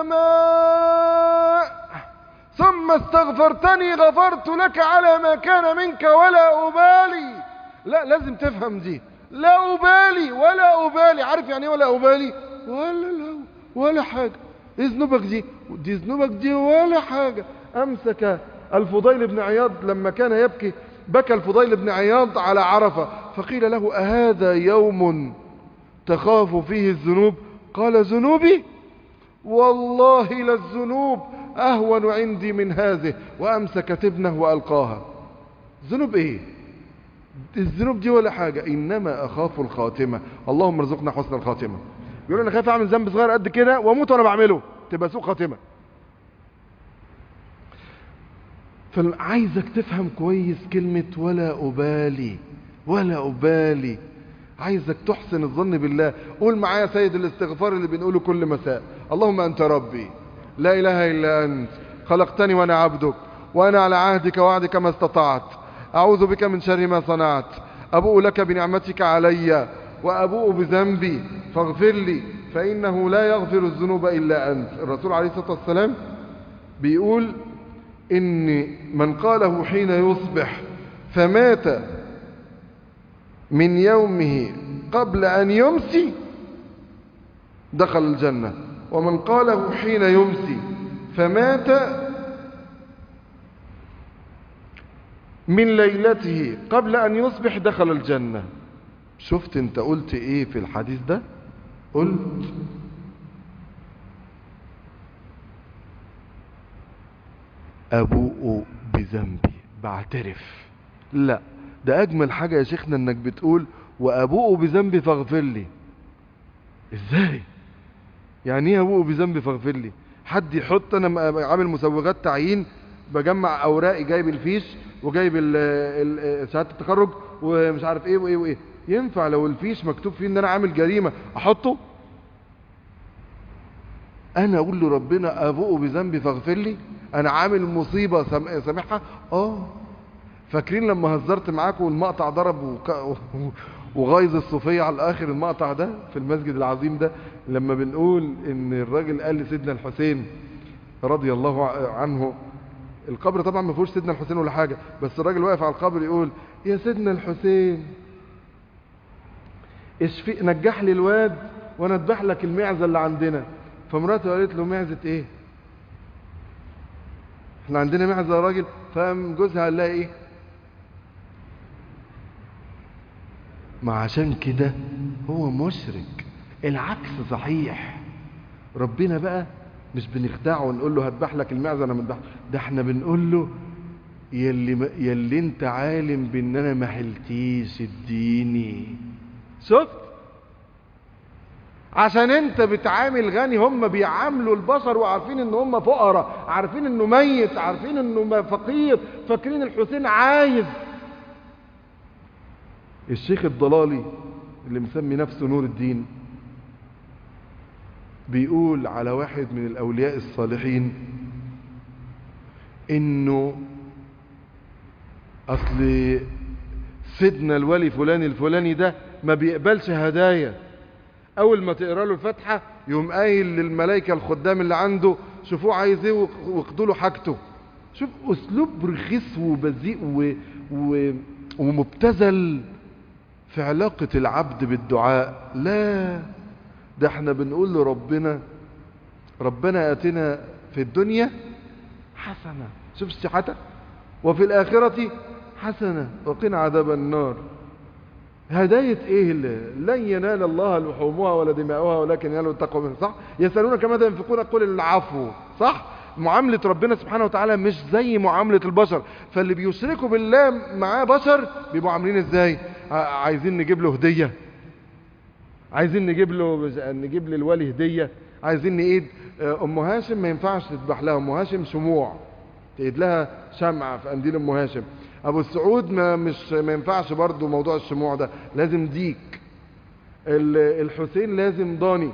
السماء ثم استغفرتني غفرت لك على ما كان منك ولا أبالي لا لازم تفهم دي لا أبالي ولا أبالي عارف يعني ايه ولا أبالي ولا لا ولا حاجة ايه ذنوبك دي دي ذنوبك دي ولا حاجة أمسك الفضيل بن عياض لما كان يبكي بكى الفضيل بن عياض على عرفة فقيل له أهذا يوم تخاف فيه الذنوب قال ذنوبي والله للذنوب أهون عندي من هذه وأمسك تبنه وألقاها ذنوب إيه الذنوب دي ولا حاجة إنما أخاف الخاتمة اللهم ارزقنا حسن الخاتمة يقول أنا خايف أعمل ذنب صغير قد كده وأموت وأنا بعمله تبقى سوء خاتمة فعايزك تفهم كويس كلمة ولا أبالي ولا أبالي عايزك تحسن الظن بالله قول معايا سيد الاستغفار اللي بنقوله كل مساء اللهم أنت ربي لا إله إلا أنت خلقتني وأنا عبدك وأنا على عهدك وعدك ما استطعت أعوذ بك من شر ما صنعت أبوء لك بنعمتك علي وأبوء بذنبي فاغفر لي فإنه لا يغفر الذنوب إلا أنت الرسول عليه الصلاة والسلام بيقول إن من قاله حين يصبح فمات من يومه قبل أن يمسي دخل الجنة ومن قاله حين يمسي فمات من ليلته قبل أن يصبح دخل الجنة شفت انت قلت ايه في الحديث ده قلت أبوء بذنبي بعترف لا ده أجمل حاجة يا شيخنا انك بتقول وأبوء بذنبي فاغفر لي ازاي يعني ايه أبوء بذنبي فاغفر لي حد يحط انا م- عامل مسوغات تعيين بجمع اوراقي جايب الفيش وجايب ال- ال- شهاده التخرج ومش عارف ايه وايه وايه ينفع لو الفيش مكتوب فيه ان انا عامل جريمه احطه انا اقول لربنا ابوء بذنبي فاغفر لي انا عامل مصيبه سام- سامحها اه فاكرين لما هزرت معاكم والمقطع ضرب وك... وغايظ الصوفيه على الاخر المقطع ده في المسجد العظيم ده لما بنقول ان الراجل قال لسيدنا الحسين رضي الله ع- عنه القبر طبعا ما فيهوش سيدنا الحسين ولا حاجه بس الراجل واقف على القبر يقول يا سيدنا الحسين اشفي نجح لي الواد وانا اذبح لك المعزه اللي عندنا فمراته قالت له معزه ايه احنا عندنا معزه يا راجل فقام جوزها قال لها ايه ما عشان كده هو مشرك العكس صحيح ربنا بقى مش بنخدعه ونقول له هذبح لك المعزه انا مذبح ده احنا بنقول له يلي ما يلي انت عالم بان انا ما حلتيش اديني شفت عشان انت بتعامل غني هم بيعاملوا البشر وعارفين ان هم فقراء عارفين انه ميت عارفين انه ما- فقير فاكرين الحسين عايز الشيخ الضلالي اللي مسمي نفسه نور الدين بيقول على واحد من الاولياء الصالحين انه اصل سيدنا الولي فلان الفلاني ده ما بيقبلش هدايا اول ما تقرا له الفاتحه يقوم قايل للملائكه الخدام اللي عنده شوفوه عايز ايه واخدوا له حاجته شوف اسلوب رخيص وبذيء و... و... ومبتذل في علاقه العبد بالدعاء لا ده احنا بنقول لربنا ربنا اتنا في الدنيا حسنه شوف الشحاته وفي الاخره حسنه وقنا عذاب النار هداية ايه اللي لن ينال الله لحومها ولا دماؤها ولكن ينال التقوى منه صح يسألونك ماذا ينفقون قل العفو صح معاملة ربنا سبحانه وتعالى مش زي معاملة البشر فاللي بيشركوا بالله معاه بشر بيبقوا عاملين ازاي ع- عايزين نجيب له هدية عايزين نجيب له نجيب للولي هدية عايزين نقيد آه، ام هاشم ما ينفعش تذبح لها ام هاشم شموع تقيد لها شمعة في قنديل ام هاشم ابو السعود ما مش ما ينفعش برضو موضوع الشموع ده لازم ديك ال- الحسين لازم ضاني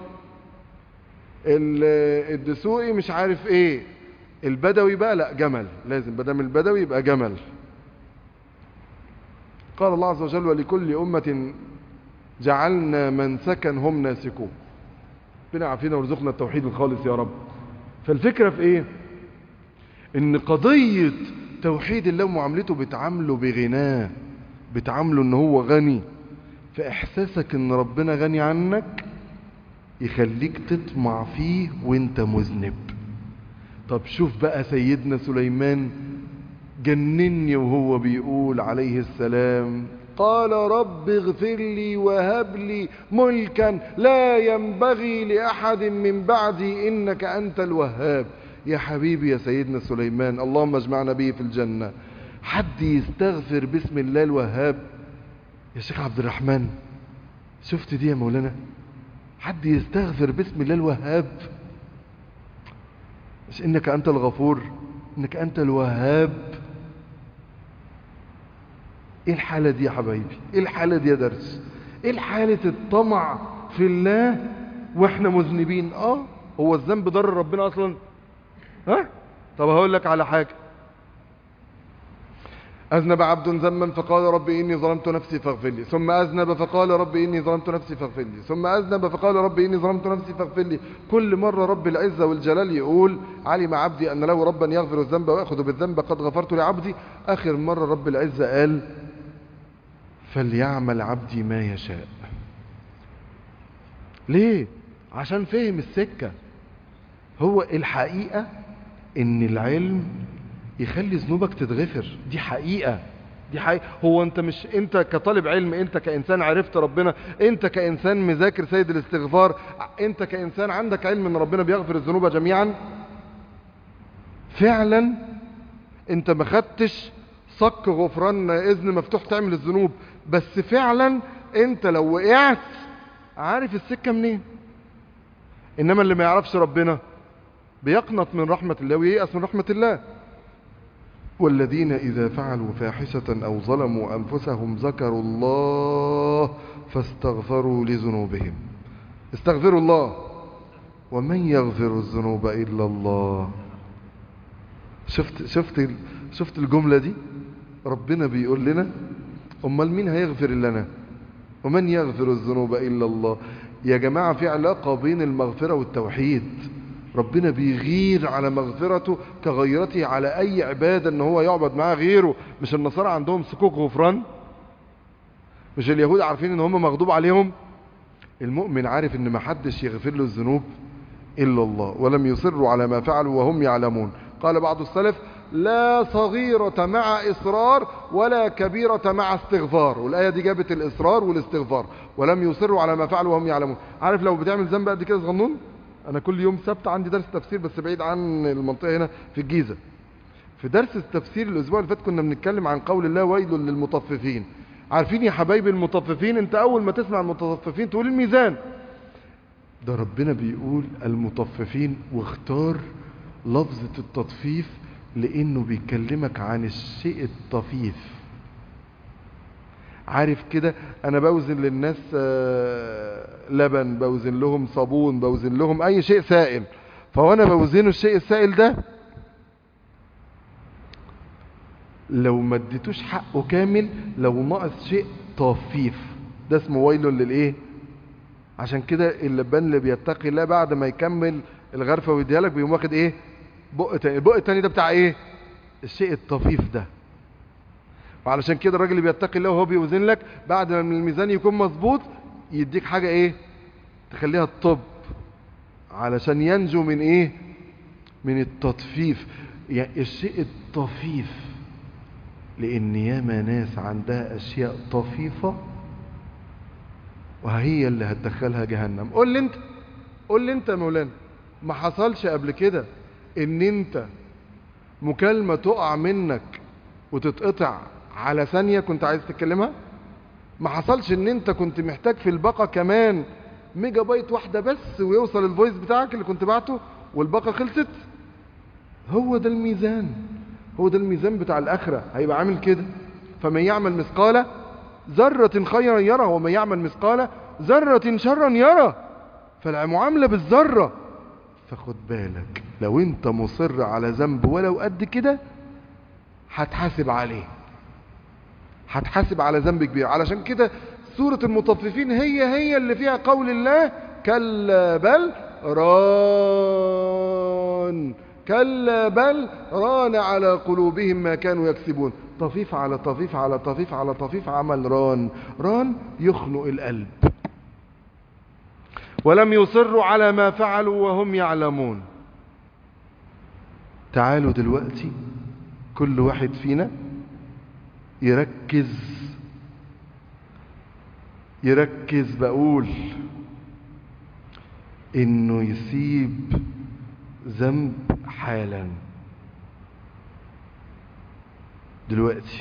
ال- الدسوقي مش عارف ايه البدوي بقى لا جمل لازم بدل البدوي يبقى جمل قال الله عز وجل ولكل أمة جعلنا منسكا هم ناسكوه ربنا عافينا وارزقنا التوحيد الخالص يا رب فالفكرة في ايه ان قضية توحيد الله ومعاملته بتعامله بغناه بتعامله ان هو غني فاحساسك ان ربنا غني عنك يخليك تطمع فيه وانت مذنب طب شوف بقى سيدنا سليمان جنني وهو بيقول عليه السلام قال رب اغفر لي وهب لي ملكا لا ينبغي لأحد من بعدي إنك أنت الوهاب يا حبيبي يا سيدنا سليمان اللهم اجمعنا به في الجنة حد يستغفر باسم الله الوهاب يا شيخ عبد الرحمن شفت دي يا مولانا حد يستغفر باسم الله الوهاب مش انك انت الغفور انك انت الوهاب ايه الحالة دي يا حبايبي ايه الحالة دي يا درس ايه الحالة الطمع في الله واحنا مذنبين اه هو الذنب ضر ربنا اصلا ها طب هقول لك على حاجة أذنب عبد ذنبا فقال رب إني ظلمت نفسي فاغفر لي ثم أذنب فقال رب إني ظلمت نفسي فاغفر لي ثم أذنب فقال رب إني ظلمت نفسي فاغفر لي كل مرة رب العزة والجلال يقول علم عبدي أن له ربا يغفر الذنب ويأخذ بالذنب قد غفرت لعبدي آخر مرة رب العزة قال فليعمل عبدي ما يشاء ليه عشان فهم السكة هو الحقيقة ان العلم يخلي ذنوبك تتغفر دي حقيقة دي حقيقة هو انت مش انت كطالب علم انت كإنسان عرفت ربنا انت كإنسان مذاكر سيد الاستغفار انت كإنسان عندك علم ان ربنا بيغفر الذنوب جميعا فعلا انت ما خدتش صك غفران اذن مفتوح تعمل الذنوب بس فعلا انت لو وقعت عارف السكة منين انما اللي ما يعرفش ربنا بيقنط من رحمة الله وييأس من رحمة الله والذين إذا فعلوا فاحشة أو ظلموا أنفسهم ذكروا الله فاستغفروا لذنوبهم استغفروا الله ومن يغفر الذنوب إلا الله شفت شفت شفت الجملة دي ربنا بيقول لنا امال مين هيغفر لنا ومن يغفر الذنوب إلا الله يا جماعة في علاقة بين المغفرة والتوحيد ربنا بيغير على مغفرته كغيرته على أي عبادة ان هو يعبد معاه غيره مش النصارى عندهم سكوك غفران مش اليهود عارفين ان هم مغضوب عليهم المؤمن عارف ان ما حدش يغفر له الذنوب إلا الله ولم يصروا على ما فعلوا وهم يعلمون قال بعض السلف لا صغيرة مع إصرار ولا كبيرة مع استغفار والآية دي جابت الإصرار والاستغفار ولم يصروا على ما فعلوا وهم يعلمون عارف لو بتعمل ذنب قد كده صغنون أنا كل يوم سبت عندي درس تفسير بس بعيد عن المنطقة هنا في الجيزة في درس التفسير الأسبوع اللي فات كنا بنتكلم عن قول الله ويل للمطففين عارفين يا حبايبي المطففين انت أول ما تسمع المطففين تقول الميزان ده ربنا بيقول المطففين واختار لفظة التطفيف لانه بيكلمك عن الشيء الطفيف عارف كده انا بوزن للناس لبن بوزن لهم صابون بوزن لهم اي شيء سائل فوانا بوزنه الشيء السائل ده لو ما اديتوش حقه كامل لو ناقص شيء طفيف ده اسمه ويل للايه عشان كده اللبان اللي بيتقي الله بعد ما يكمل الغرفه ويديها لك بيقوم واخد ايه بق تاني البق التاني ده بتاع ايه الشيء الطفيف ده وعلشان كده الراجل اللي بيتقي الله وهو بيوزن لك بعد ما الميزان يكون مظبوط يديك حاجة ايه تخليها الطب علشان ينجو من ايه من التطفيف يعني الشيء الطفيف لان ياما ناس عندها اشياء طفيفة وهي اللي هتدخلها جهنم قول لي انت قول لي انت يا مولانا ما حصلش قبل كده ان انت مكالمة تقع منك وتتقطع على ثانية كنت عايز تتكلمها ما حصلش ان انت كنت محتاج في الباقة كمان ميجا بايت واحدة بس ويوصل الفويس بتاعك اللي كنت بعته والباقة خلصت هو ده الميزان هو ده الميزان بتاع الاخرة هيبقى عامل كده فمن يعمل مثقال ذرة خيرا يرى ومن يعمل مثقال ذرة شرا يرى فالمعاملة بالذرة فخد بالك لو انت مصر على ذنب ولو قد كده هتحاسب عليه هتحاسب على ذنب كبير علشان كده سورة المطففين هي هي اللي فيها قول الله كلا بل ران كلا بل ران على قلوبهم ما كانوا يكسبون طفيف على طفيف على طفيف على طفيف عمل ران ران يخنق القلب ولم يصروا على ما فعلوا وهم يعلمون تعالوا دلوقتي كل واحد فينا يركز يركز بقول انه يسيب ذنب حالا دلوقتي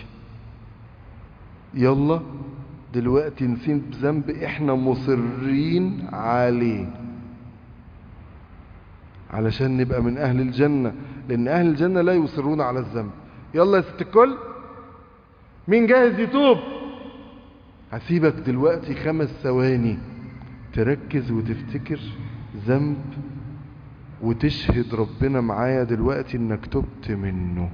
يلا دلوقتي نسيب ذنب احنا مصرين عليه علشان نبقى من اهل الجنة لان اهل الجنة لا يصرون على الذنب يلا يا ست الكل مين جاهز يتوب هسيبك دلوقتي خمس ثواني تركز وتفتكر ذنب وتشهد ربنا معايا دلوقتي انك تبت منه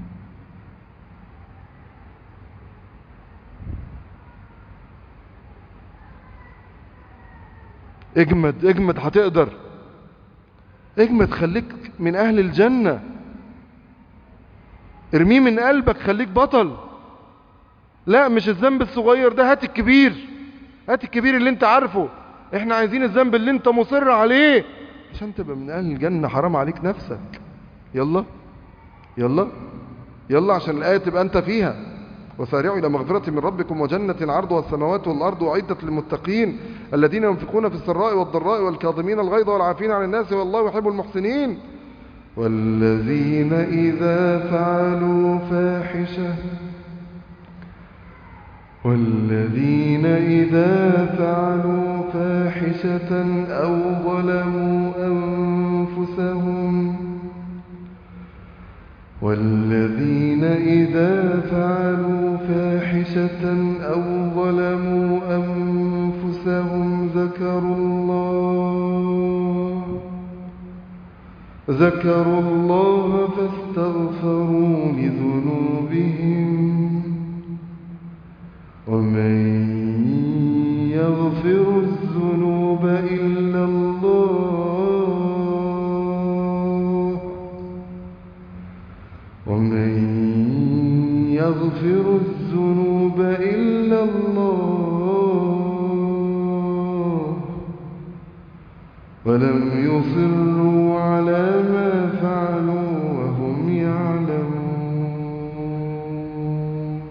اجمد اجمد هتقدر اجمد خليك من اهل الجنة ارميه من قلبك خليك بطل لا مش الذنب الصغير ده هات الكبير هات الكبير اللي انت عارفه احنا عايزين الذنب اللي انت مصر عليه عشان تبقى من اهل الجنة حرام عليك نفسك يلا يلا يلا عشان الآية تبقى انت فيها وسارعوا إلى مغفرة من ربكم وجنة عرضها السماوات والأرض وعدت للمتقين الذين ينفقون في السراء والضراء والكاظمين الغيظ والعافين عن الناس والله يحب المحسنين والذين إذا فعلوا فاحشة والذين إذا فعلوا فاحشة أو ظلموا أنفسهم والذين إذا فعلوا فاحشة أو ظلموا أنفسهم ذكروا الله ذكروا الله فاستغفروا لذنوبهم ومن يغفر الذنوب إلا الله ومن يغفر الذنوب إلا الله ولم يصروا على ما فعلوا وهم يعلمون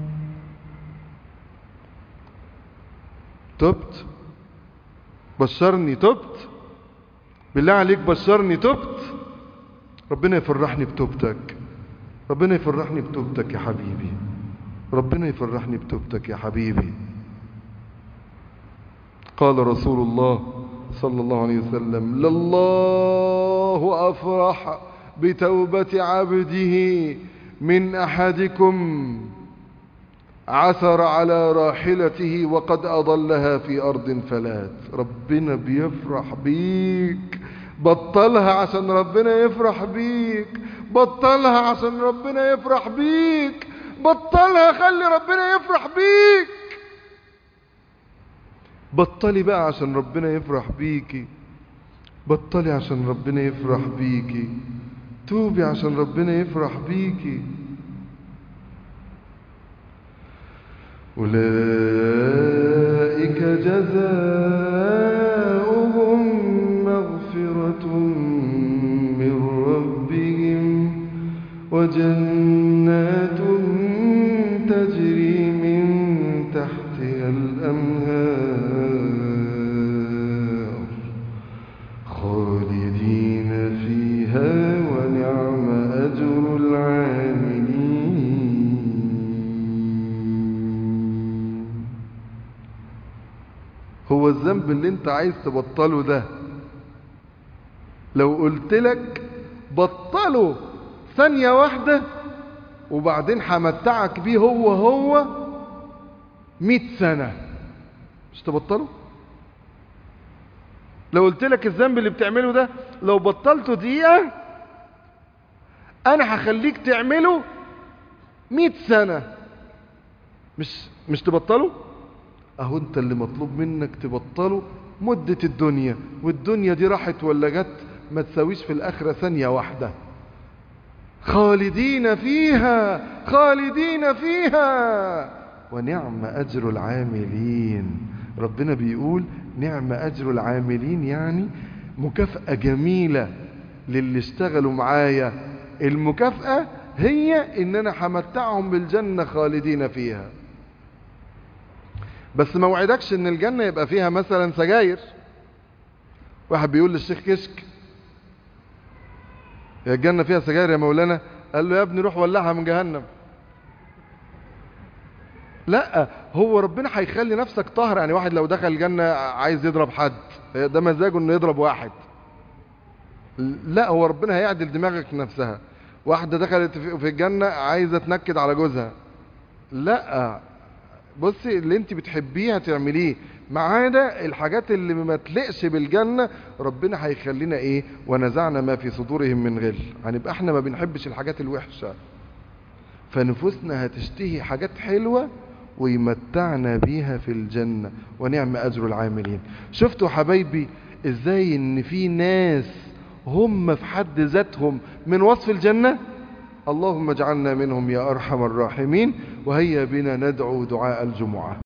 تبت بشرني تبت بالله عليك بشرني تبت ربنا يفرحني بتوبتك ربنا يفرحني بتوبتك يا حبيبي ربنا يفرحني بتوبتك يا حبيبي قال رسول الله صلى الله عليه وسلم لله أفرح بتوبة عبده من أحدكم عثر على راحلته وقد أضلها في أرض فلات ربنا بيفرح بيك بطلها عشان ربنا يفرح بيك بطلها عشان ربنا يفرح بيك بطلها خلي ربنا يفرح بيك بطلي بقى عشان ربنا يفرح بيكي بطلي عشان ربنا يفرح بيكي توبي عشان ربنا يفرح بيكي أولئك جزاؤهم مغفرة من ربهم وجنات تجري من تحتها الأنهار خالدين فيها ونعم أجر العاملين هو الذنب اللي انت عايز تبطله ده لو قلت لك بطله ثانية واحدة وبعدين همتعك بيه هو هو مئة سنة مش تبطله لو قلت لك الذنب اللي بتعمله ده لو بطلته دقيقة انا هخليك تعمله مئة سنة مش مش تبطله اهو انت اللي مطلوب منك تبطله مدة الدنيا والدنيا دي راحت ولا جت ما تساويش في الاخرة ثانية واحدة خالدين فيها خالدين فيها ونعم أجر العاملين ربنا بيقول نعم أجر العاملين يعني مكافأة جميلة للي اشتغلوا معايا المكافأة هي ان انا همتعهم بالجنة خالدين فيها بس ما وعدكش ان الجنة يبقى فيها مثلا سجاير واحد بيقول للشيخ كشك يا الجنة فيها سجاير يا مولانا قال له يا ابني روح ولعها من جهنم لا هو ربنا هيخلي نفسك طاهر يعني واحد لو دخل الجنة عايز يضرب حد ده مزاجه انه يضرب واحد لا هو ربنا هيعدل دماغك نفسها واحدة دخلت في الجنة عايزة تنكد على جوزها لا بصي اللي انت بتحبيه هتعمليه ما عدا الحاجات اللي ما تلقش بالجنة ربنا هيخلينا ايه ونزعنا ما في صدورهم من غل هنبقى احنا ما بنحبش الحاجات الوحشة فنفوسنا هتشتهي حاجات حلوة ويمتعنا بيها في الجنة ونعم أجر العاملين شفتوا حبايبي ازاي ان في ناس هم في حد ذاتهم من وصف الجنة اللهم اجعلنا منهم يا أرحم الراحمين وهيا بنا ندعو دعاء الجمعة